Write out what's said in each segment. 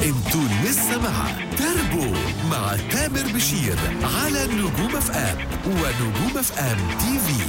انتوا لسه مع تربو مع تامر بشير على نجوم اف ام ونجوم اف ام تي في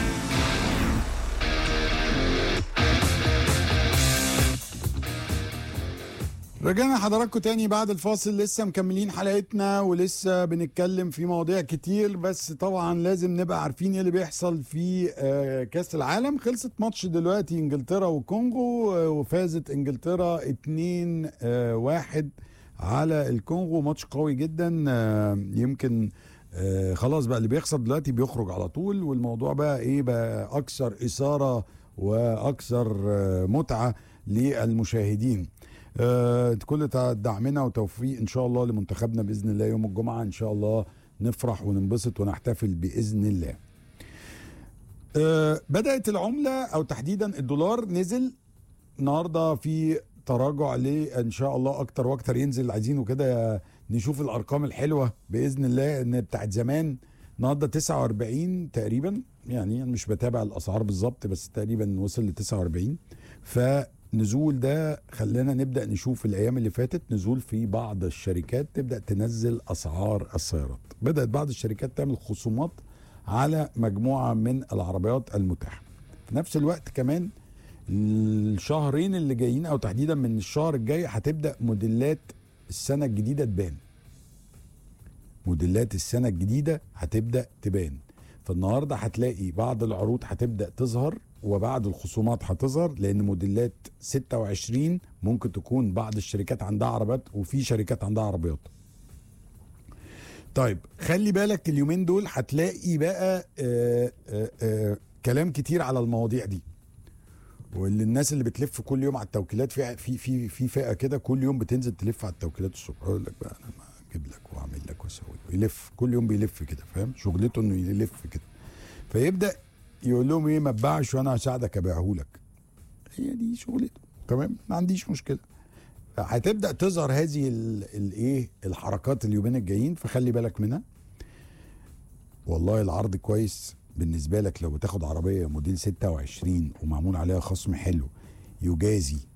رجعنا حضراتكم تاني بعد الفاصل لسه مكملين حلقتنا ولسه بنتكلم في مواضيع كتير بس طبعا لازم نبقى عارفين ايه اللي بيحصل في آه، كاس العالم خلصت ماتش دلوقتي انجلترا والكونغو آه، وفازت انجلترا 2 1 على الكونغو ماتش قوي جدا آه، يمكن آه، خلاص بقى اللي بيخسر دلوقتي بيخرج على طول والموضوع بقى ايه بقى اكثر اثاره واكثر آه، متعه للمشاهدين آه، كل تع- دعمنا وتوفيق ان شاء الله لمنتخبنا باذن الله يوم الجمعه ان شاء الله نفرح وننبسط ونحتفل باذن الله آه، بدات العمله او تحديدا الدولار نزل النهارده في تراجع ليه ان شاء الله اكتر واكتر ينزل عايزينه كده نشوف الارقام الحلوه باذن الله ان بتاعت زمان النهارده 49 تقريبا يعني أنا مش بتابع الاسعار بالظبط بس تقريبا وصل ل 49 فنزول ده خلانا نبدا نشوف الايام اللي فاتت نزول في بعض الشركات تبدا تنزل اسعار السيارات بدات بعض الشركات تعمل خصومات على مجموعه من العربيات المتاحه في نفس الوقت كمان الشهرين اللي جايين او تحديدا من الشهر الجاي هتبدا موديلات السنه الجديده تبان موديلات السنه الجديده هتبدا تبان فالنهارده هتلاقي بعض العروض هتبدا تظهر وبعض الخصومات هتظهر لان موديلات 26 ممكن تكون بعض الشركات عندها عربيات وفي شركات عندها عربيات طيب خلي بالك اليومين دول هتلاقي بقى آآ آآ كلام كتير على المواضيع دي واللي الناس اللي بتلف كل يوم على التوكيلات في في في في فئه كده كل يوم بتنزل تلف على التوكيلات الصبح يقول لك بقى انا ما اجيب لك واعمل لك واسوي ويلف كل يوم بيلف كده فاهم شغلته انه يلف كده فيبدا يقول لهم ايه ما تباعش وانا هساعدك ابيعه لك هي دي شغلته تمام ما عنديش مشكله هتبدا تظهر هذه الايه الحركات اليومين الجايين فخلي بالك منها والله العرض كويس بالنسبه لك لو بتاخد عربيه موديل 26 ومعمول عليها خصم حلو يجازي